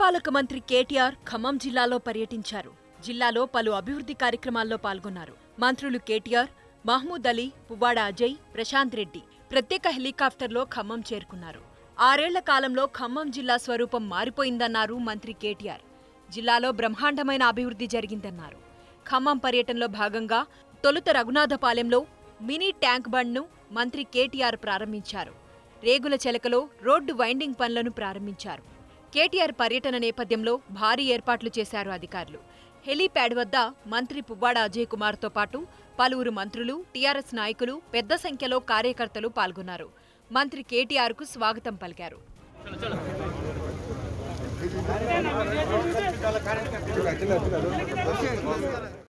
పురపాలక మంత్రి కేటీఆర్ ఖమ్మం జిల్లాలో పర్యటించారు జిల్లాలో పలు అభివృద్ధి కార్యక్రమాల్లో పాల్గొన్నారు మంత్రులు కేటీఆర్ మహమూద్ అలీ పువ్వాడ అజయ్ ప్రశాంత్ రెడ్డి ప్రత్యేక హెలికాప్టర్లో ఖమ్మం చేరుకున్నారు ఆరేళ్ల కాలంలో ఖమ్మం జిల్లా స్వరూపం మారిపోయిందన్నారు మంత్రి కేటీఆర్ జిల్లాలో బ్రహ్మాండమైన అభివృద్ధి జరిగిందన్నారు ఖమ్మం పర్యటనలో భాగంగా తొలుత రఘునాథపాలెంలో మినీ ట్యాంక్ బండ్ను మంత్రి కేటీఆర్ ప్రారంభించారు రేగుల చెలకలో రోడ్డు వైండింగ్ పనులను ప్రారంభించారు కేటీఆర్ పర్యటన నేపథ్యంలో భారీ ఏర్పాట్లు చేశారు అధికారులు హెలీప్యాడ్ వద్ద మంత్రి పువ్వాడ అజయ్ కుమార్తో పాటు పలువురు మంత్రులు టీఆర్ఎస్ నాయకులు పెద్ద సంఖ్యలో కార్యకర్తలు పాల్గొన్నారు మంత్రి కేటీఆర్కు స్వాగతం పలికారు